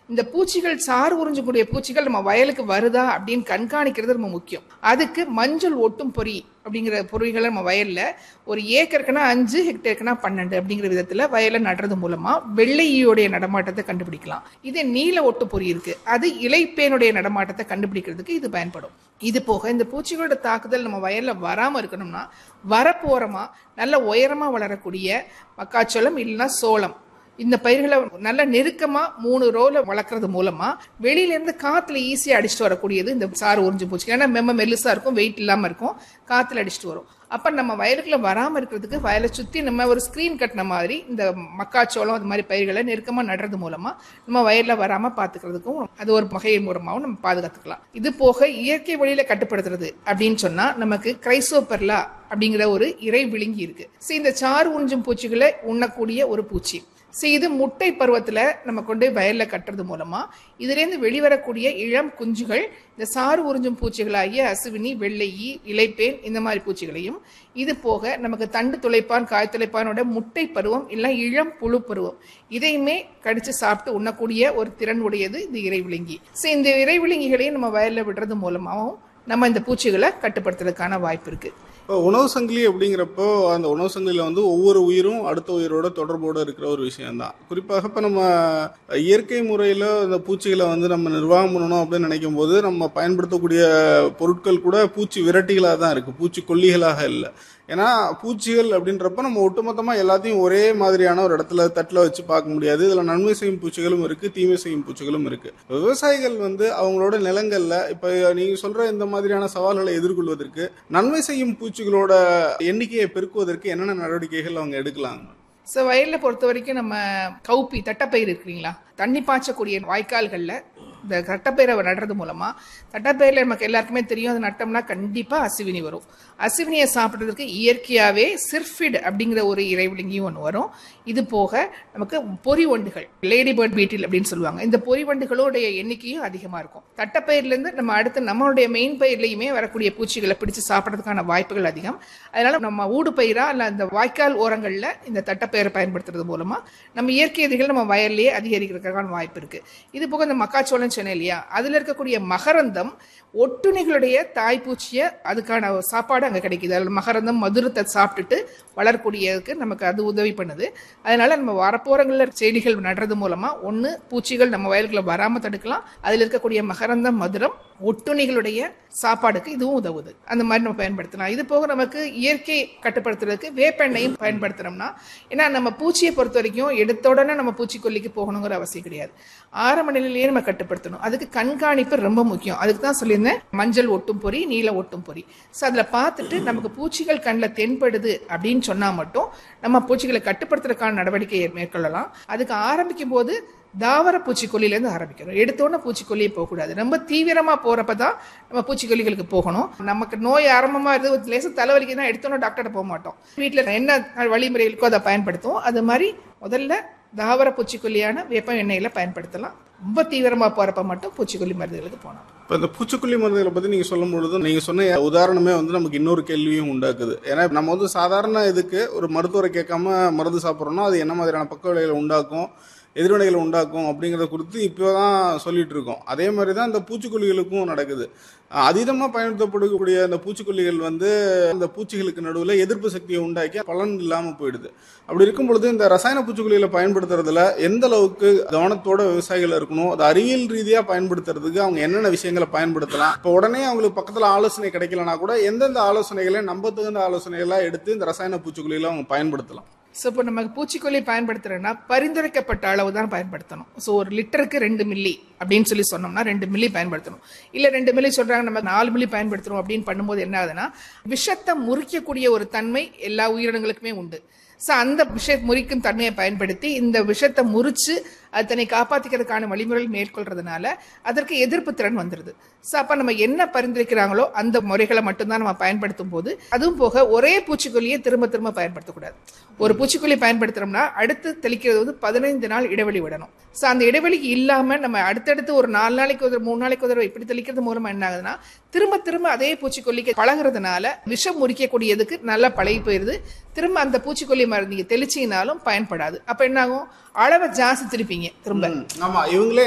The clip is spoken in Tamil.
இந்த பூச்சிகள் சாறு உறிஞ்சக்கூடிய பூச்சிகள் நம்ம வயலுக்கு வருதா அப்படின்னு கண்காணிக்கிறது ரொம்ப முக்கியம் அதுக்கு மஞ்சள் ஒட்டும் பொறி அப்படிங்கிற பொறிகளை நம்ம வயல்ல ஒரு ஏக்கருக்குன்னா அஞ்சு ஹெக்டேருக்குன்னா பன்னெண்டு அப்படிங்கிற விதத்துல வயலை நடுறது மூலமா வெள்ளை ஈயோடைய நடமாட்டத்தை கண்டுபிடிக்கலாம் இதே நீல ஒட்டு பொறி இருக்கு அது இலைப்பேனுடைய நடமாட்டத்தை கண்டுபிடிக்கிறதுக்கு இது பயன்படும் இது போக இந்த பூச்சிகளோட தாக்குதல் நம்ம வயல்ல வராம இருக்கணும்னா வரப்போறமா நல்ல உயரமா வளரக்கூடிய மக்காச்சோளம் இல்லைன்னா சோளம் இந்த பயிர்களை நல்ல நெருக்கமா மூணு ரோல வளர்க்கறது மூலமா வெளியில இருந்து காத்துல ஈஸியா அடிச்சுட்டு வரக்கூடியது இந்த சாறு உறிஞ்சு பூச்சி ஏன்னா மெம்ம மெல்லுசா இருக்கும் வெயிட் இல்லாம இருக்கும் காத்துல அடிச்சுட்டு வரும் அப்ப நம்ம வயலுக்குள்ள வராம இருக்கிறதுக்கு வயலை சுத்தி நம்ம ஒரு ஸ்கிரீன் கட்டின மாதிரி இந்த மக்காச்சோளம் அது மாதிரி பயிர்களை நெருக்கமா நடுறது மூலமா நம்ம வயல்ல வராம பாத்துக்கிறதுக்கும் அது ஒரு வகை மூலமாவும் நம்ம பாதுகாத்துக்கலாம் இது போக இயற்கை வழியில கட்டுப்படுத்துறது அப்படின்னு சொன்னா நமக்கு கிரைசோபெர்லா அப்படிங்கிற ஒரு இறை விழுங்கி இருக்கு So, இந்த சாறு உறிஞ்சும் பூச்சிகளை உண்ணக்கூடிய ஒரு பூச்சி ஸோ இது முட்டை பருவத்தில் நம்ம கொண்டு போய் வயல்ல கட்டுறது மூலமா இதுலேருந்து வெளிவரக்கூடிய இளம் குஞ்சுகள் இந்த சாறு உறிஞ்சும் பூச்சிகளாகிய அசுவினி வெள்ளையி இலைப்பேன் இந்த மாதிரி பூச்சிகளையும் இது போக நமக்கு தண்டு துளைப்பான் காய் துளைப்பானோட முட்டை பருவம் இல்லை இளம் புழு பருவம் இதையுமே கடிச்சு சாப்பிட்டு உண்ணக்கூடிய ஒரு திறன் உடையது இந்த இறைவிழுங்கி ஸோ இந்த இறைவிழுங்கிகளையும் நம்ம வயல்ல விடுறது மூலமாகவும் நம்ம இந்த பூச்சிகளை கட்டுப்படுத்துறதுக்கான வாய்ப்பு இருக்கு இப்போ உணவு சங்கிலி அப்படிங்கிறப்போ அந்த உணவு சங்கிலியில் வந்து ஒவ்வொரு உயிரும் அடுத்த உயிரோட தொடர்போடு இருக்கிற ஒரு விஷயம்தான் குறிப்பாக இப்போ நம்ம இயற்கை முறையில் இந்த பூச்சிகளை வந்து நம்ம நிர்வாகம் பண்ணணும் அப்படின்னு நினைக்கும் போது நம்ம பயன்படுத்தக்கூடிய பொருட்கள் கூட பூச்சி விரட்டிகளாக தான் இருக்குது பூச்சி கொல்லிகளாக இல்லை ஏன்னா பூச்சிகள் அப்படின்றப்ப நம்ம ஒட்டுமொத்தமாக எல்லாத்தையும் ஒரே மாதிரியான ஒரு இடத்துல தட்டில் வச்சு பார்க்க முடியாது இதில் நன்மை செய்யும் பூச்சிகளும் இருக்குது தீமை செய்யும் பூச்சிகளும் இருக்குது விவசாயிகள் வந்து அவங்களோட நிலங்களில் இப்போ நீங்கள் சொல்கிற இந்த மாதிரியான சவால்களை எதிர்கொள்வதற்கு நன்மை செய்யும் பூச்சிகளோட எண்ணிக்கையை பெருக்குவதற்கு என்னென்ன நடவடிக்கைகள் அவங்க எடுக்கலாங்க ஸோ வயலில் பொறுத்த வரைக்கும் நம்ம கவுப்பி தட்டப்பயிர் இருக்குங்களா தண்ணி பாய்ச்சக்கூடிய வாய்க்கால்களில் இந்த தட்டப்பயிரை நடுறது மூலமாக தட்டப்பயிரில் நமக்கு எல்லாருக்குமே தெரியும் அது நட்டோம்னா கண்டிப்பாக அசுவினி வரும் அசுவினியை சாப்பிட்றதுக்கு இயற்கையாகவே சிர்ஃபிட் அப்படிங்கிற ஒரு இறைவிலங்கியும் ஒன்று வரும் இது போக நமக்கு பொறி வண்டுகள் லேடி பேர்ட் பீட்டில் அப்படின்னு சொல்லுவாங்க இந்த பொறி வண்டுகளோடைய எண்ணிக்கையும் அதிகமாக இருக்கும் தட்டப்பயிர்லேருந்து நம்ம அடுத்து நம்மளுடைய மெயின் பயிர்லையுமே வரக்கூடிய பூச்சிகளை பிடிச்சு சாப்பிட்றதுக்கான வாய்ப்புகள் அதிகம் அதனால நம்ம ஊடு பயிரா இல்லை அந்த வாய்க்கால் ஓரங்களில் இந்த தட்டப்பயிரை பயன்படுத்துறது மூலமாக நம்ம இயற்கை எதிரிகள் நம்ம வயல்லையே அதிகரிக்கிறதுக்கான வாய்ப்பு இருக்கு இது போக இந்த மக்காச்சோளம் சொன்னேன் இல்லையா அதில் இருக்கக்கூடிய மகரந்தம் ஒட்டுணிகளுடைய தாய்ப்பூச்சியை அதுக்கான சாப்பாடு அங்கே கிடைக்குது அதில் மகரந்தம் மதுரத்தை சாப்பிட்டுட்டு வளரக்கூடியதுக்கு நமக்கு அது உதவி பண்ணுது அதனால நம்ம வரப்போறங்களில் செடிகள் நடுறது மூலமா ஒன்று பூச்சிகள் நம்ம வயல்களை வராமல் தடுக்கலாம் அதில் இருக்கக்கூடிய மகரந்தம் மதுரம் ஒட்டுணிகளுடைய சாப்பாடுக்கு இதுவும் உதவுது அந்த மாதிரி நம்ம பயன்படுத்தலாம் இது போக நமக்கு இயற்கை கட்டுப்படுத்துறதுக்கு வேப்பெண்ணையும் பயன்படுத்துறோம்னா ஏன்னா நம்ம பூச்சியை பொறுத்த வரைக்கும் எடுத்த உடனே நம்ம பூச்சிக்கொல்லிக்கு போகணுங்கிற அவசியம் கிடையாது ஆரம்ப நிலையிலேயே நம்ம கட்டுப்படுத்தணும் அதுக்கு கண்காணிப்பு ரொம்ப முக்கியம் அதுக்கு தான் சொல்லியிருந்தேன் மஞ்சள் ஒட்டும் பொறி நீல ஒட்டும் பொறி ஸோ அதில் பார்த்துட்டு நமக்கு பூச்சிகள் கண்ணில் தென்படுது அப்படின்னு சொன்னால் மட்டும் நம்ம பூச்சிகளை கட்டுப்படுத்துறதுக்கான நடவடிக்கையை மேற்கொள்ளலாம் அதுக்கு ஆரம்பிக்கும் போது தாவர பூச்சிக்கொல்லியிலேருந்து ஆரம்பிக்கணும் எடுத்தோன்னே பூச்சிக்கொல்லியே போகக்கூடாது ரொம்ப தீவிரமாக போகிறப்ப தான் நம்ம பூச்சிக்கொல்லிகளுக்கு போகணும் நமக்கு நோய் ஆரம்பமாக இருந்து லேசாக தலைவலிக்கு தான் எடுத்தோன்னே டாக்டர்கிட்ட போக மாட்டோம் வீட்டில் என்ன வழிமுறைகளுக்கோ அதை பயன்படுத்துவோம் அது மாதிரி முதல்ல தாவர பூச்சிக்கொல்லியான வேப்ப எண்ணெயில் பயன்படுத்தலாம் ரொம்ப தீவிரமாக போகிறப்ப மட்டும் பூச்சிக்கொல்லி மருந்துகளுக்கு போகணும் இப்போ இந்த பூச்சிக்கொல்லி மருந்துகளை பற்றி நீங்கள் சொல்லும் பொழுது நீங்கள் சொன்ன உதாரணமே வந்து நமக்கு இன்னொரு கேள்வியும் உண்டாக்குது ஏன்னா நம்ம வந்து சாதாரண இதுக்கு ஒரு மருத்துவரை கேட்காம மருந்து சாப்பிட்றோம்னா அது என்ன மாதிரியான பக்க விளைவுகளை உண்டாக்கும் எதிர்வினைகளை உண்டாக்கும் அப்படிங்கிறத குறித்து இப்போ தான் சொல்லிட்டு இருக்கோம் அதே மாதிரி தான் இந்த பூச்சிக்கொல்லிகளுக்கும் நடக்குது அதீதமாக பயன்படுத்தப்படக்கூடிய அந்த பூச்சிக்கொல்லிகள் வந்து அந்த பூச்சிகளுக்கு நடுவில் எதிர்ப்பு சக்தியை உண்டாக்கி பலன் இல்லாமல் போயிடுது அப்படி இருக்கும் பொழுது இந்த ரசாயன பூச்சிக்கொல்லிகளை பயன்படுத்துறதுல எந்த அளவுக்கு கவனத்தோட விவசாயிகள் இருக்கணும் அது அறிவியல் ரீதியாக பயன்படுத்துறதுக்கு அவங்க என்னென்ன விஷயங்களை பயன்படுத்தலாம் இப்போ உடனே அவங்களுக்கு பக்கத்தில் ஆலோசனை கிடைக்கலனா கூட எந்தெந்த ஆலோசனைகளை நம்ப தகுந்த ஆலோசனைகளாக எடுத்து இந்த ரசாயன பூச்சிக்கொல்லிகளை அவங்க பயன்படுத்தலாம் ஸோ இப்போ நம்ம பூச்சிக்கொல்லி பயன்படுத்துறோம்னா பரிந்துரைக்கப்பட்ட அளவு தான் பயன்படுத்தணும் ஸோ ஒரு லிட்டருக்கு ரெண்டு மில்லி அப்படின்னு சொல்லி சொன்னோம்னா ரெண்டு மில்லி பயன்படுத்தணும் இல்லை ரெண்டு மில்லி சொல்றாங்க நம்ம நாலு மில்லி பயன்படுத்துறோம் அப்படின்னு பண்ணும்போது என்ன ஆகுதுன்னா விஷத்தை முறிக்கக்கூடிய ஒரு தன்மை எல்லா உயிரினங்களுக்குமே உண்டு ஸோ அந்த விஷ முறிக்கும் தன்மையை பயன்படுத்தி இந்த விஷத்தை முறிச்சு அது தன்னை காப்பாற்றிக்கிறதுக்கான வழிமுறைகள் மேற்கொள்றதுனால அதற்கு எதிர்ப்பு திறன் வந்துடுது ஸோ அப்போ நம்ம என்ன பரிந்துரைக்கிறாங்களோ அந்த முறைகளை மட்டும்தான் நம்ம பயன்படுத்தும் போது அதுவும் போக ஒரே பூச்சிக்கொல்லியை திரும்ப திரும்ப பயன்படுத்தக்கூடாது ஒரு பூச்சிக்கொல்லி பயன்படுத்துறோம்னா அடுத்து தெளிக்கிறது வந்து பதினைந்து நாள் இடைவெளி விடணும் ஸோ அந்த இடைவெளிக்கு இல்லாமல் நம்ம அடுத்தடுத்து ஒரு நாலு நாளைக்கு ஒரு மூணு நாளைக்கு ஒரு இப்படி தெளிக்கிறது மூலமா என்ன ஆகுதுன்னா திரும்ப திரும்ப அதே பூச்சிக்கொல்லிக்கு பழகுறதுனால விஷம் முறிக்கக்கூடியதுக்கு நல்லா பழகி போயிருது திரும்ப அந்த பூச்சிக்கொல்லி மருந்து நீங்க தெளிச்சீங்கனாலும் பயன்படாது அப்ப என்ன ஆகும் அளவை ஜாஸ்தி திருப்பீங்க திரும்ப ஆமா இவங்களே